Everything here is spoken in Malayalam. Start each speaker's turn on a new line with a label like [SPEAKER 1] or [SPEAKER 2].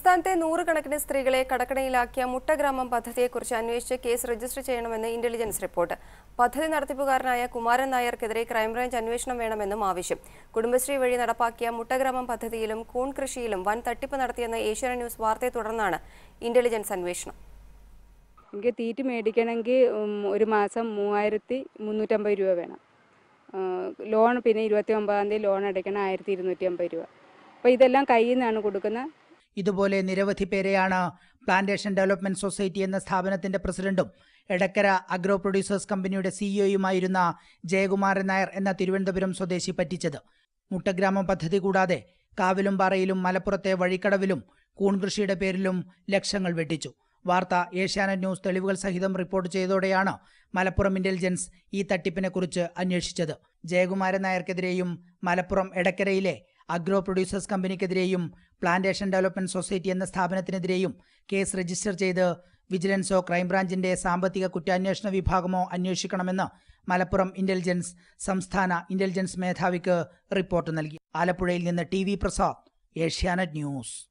[SPEAKER 1] സംസ്ഥാനത്തെ നൂറുകണക്കിന് സ്ത്രീകളെ കടക്കണിയിലാക്കിയ മുട്ടഗ്രാമം പദ്ധതിയെക്കുറിച്ച് അന്വേഷിച്ച് കേസ് രജിസ്റ്റർ ചെയ്യണമെന്ന് ഇന്റലിജൻസ് റിപ്പോർട്ട് പദ്ധതി നടത്തിപ്പുകാരനായ കുമാരൻ നായർക്കെതിരെ ക്രൈംബ്രാഞ്ച് അന്വേഷണം വേണമെന്നും ആവശ്യം കുടുംബശ്രീ വഴി നടപ്പാക്കിയ മുട്ടഗ്രാമം പദ്ധതിയിലും കൂൺ കൃഷിയിലും വൻ തട്ടിപ്പ് നടത്തിയെന്ന ഏഷ്യാനെറ്റ് ന്യൂസ് വാർത്തയെ തുടർന്നാണ് ഇന്റലിജൻസ് അന്വേഷണം
[SPEAKER 2] എനിക്ക് തീറ്റ് മേടിക്കണമെങ്കിൽ ഉം, ഒരു മാസം മൂവായിരത്തി മുന്നൂറ്റമ്പത് രൂപ വേണം ആ, ലോൺ പിന്നെ ഇരുപത്തി ഒമ്പതാം തീയതി ലോൺ അടയ്ക്കണം ആയിരത്തി ഇരുന്നൂറ്റി അമ്പത് രൂപ അപ്പോൾ ഇതെല്ലാം കയ്യിൽ നിന്നാണ് കൊടുക്കുന്നത്
[SPEAKER 3] ഇതുപോലെ നിരവധി പേരെയാണ് പ്ലാന്റേഷൻ ഡെവലപ്മെന്റ് സൊസൈറ്റി എന്ന സ്ഥാപനത്തിന്റെ പ്രസിഡന്റും എടക്കര അഗ്രോ പ്രൊഡ്യൂസേഴ്സ് കമ്പനിയുടെ സിഇഒയുമായിരുന്ന ജയകുമാരൻ നായർ എന്ന തിരുവനന്തപുരം സ്വദേശി പറ്റിച്ചത് മുട്ടഗ്രാമം പദ്ധതി കൂടാതെ കാവിലുംപാറയിലും മലപ്പുറത്തെ വഴിക്കടവിലും കൂൺകൃഷിയുടെ പേരിലും ലക്ഷങ്ങൾ വെട്ടിച്ചു വാർത്ത ഏഷ്യാനെറ്റ് ന്യൂസ് തെളിവുകൾ സഹിതം റിപ്പോർട്ട് ചെയ്തതോടെയാണ് മലപ്പുറം ഇന്റലിജൻസ് ഈ തട്ടിപ്പിനെക്കുറിച്ച് അന്വേഷിച്ചത് ജയകുമാരൻ നായർക്കെതിരെയും മലപ്പുറം എടക്കരയിലെ അഗ്രോ പ്രൊഡ്യൂസേഴ്സ് കമ്പനിക്കെതിരെയും പ്ലാന്റേഷൻ ഡെവലപ്മെന്റ് സൊസൈറ്റി എന്ന സ്ഥാപനത്തിനെതിരെയും കേസ് രജിസ്റ്റർ ചെയ്ത് വിജിലൻസോ ക്രൈംബ്രാഞ്ചിന്റെ സാമ്പത്തിക കുറ്റാന്വേഷണ വിഭാഗമോ അന്വേഷിക്കണമെന്ന് മലപ്പുറം ഇന്റലിജൻസ് സംസ്ഥാന ഇന്റലിജൻസ് മേധാവിക്ക് റിപ്പോർട്ട് നൽകി ആലപ്പുഴയിൽ നിന്ന് T V Prasad Asianet news